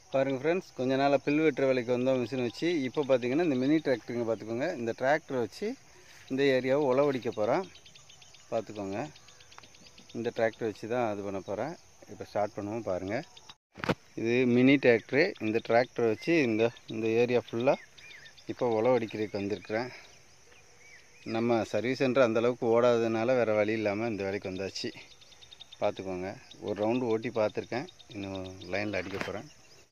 பாருங்கள் ஃப்ரெண்ட்ஸ் கொஞ்ச நாளாக பில் வெட்டுற வேலைக்கு வந்தோம் மிஷின் வச்சு இப்போ பார்த்தீங்கன்னா இந்த மினி டிராக்டருங்க பார்த்துக்கோங்க இந்த டிராக்டர் வச்சு இந்த ஏரியாவை உழவடிக்க போகிறேன் பார்த்துக்கோங்க இந்த டிராக்டர் வச்சு தான் அது பண்ண போகிறேன் இப்போ ஸ்டார்ட் பண்ணுவோம் பாருங்கள் இது மினி டிராக்டரு இந்த டிராக்டரை வச்சு இந்த இந்த ஏரியா ஃபுல்லாக இப்போ உழவடிக்கிறதுக்கு வந்திருக்கிறேன் நம்ம சர்வீஸ் சென்டர் அந்தளவுக்கு ஓடாததுனால வேறு வழி இல்லாமல் இந்த வேலைக்கு வந்தாச்சு பார்த்துக்கோங்க ஒரு ரவுண்டு ஓட்டி பார்த்துருக்கேன் இன்னும் லைனில் அடிக்க போகிறேன்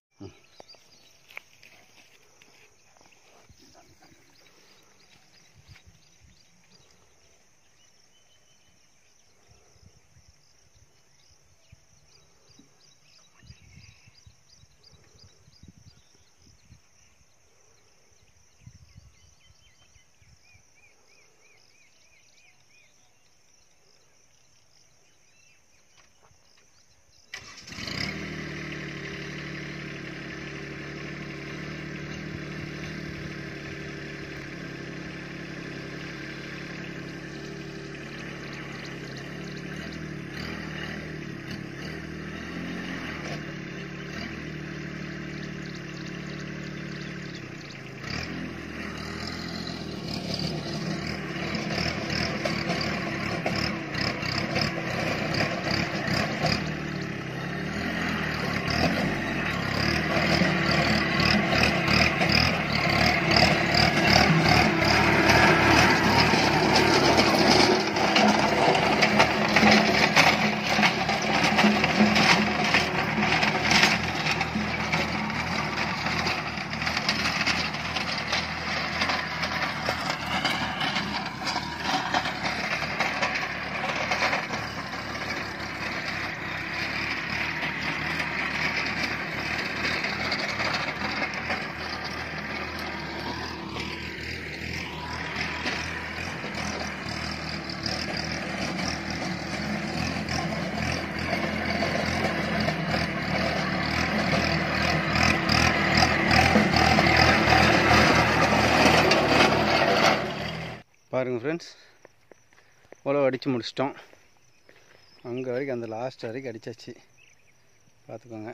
பாருங்கள் ஃப்ரெண்ட்ஸ் உழவு அடித்து முடிச்சிட்டோம் அங்கே வரைக்கும் அந்த லாஸ்ட் வரைக்கும் அடித்தாச்சு பார்த்துக்கோங்க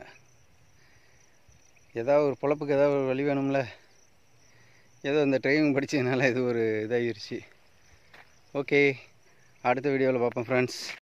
ஏதாவது ஒரு பொழப்புக்கு ஏதாவது ஒரு வழி வேணும்ல ஏதோ இந்த ட்ரைவிங் படித்ததுனால இது ஒரு இதாகிருச்சு ஓகே அடுத்த வீடியோவில் பார்ப்போம் ஃப்ரெண்ட்ஸ்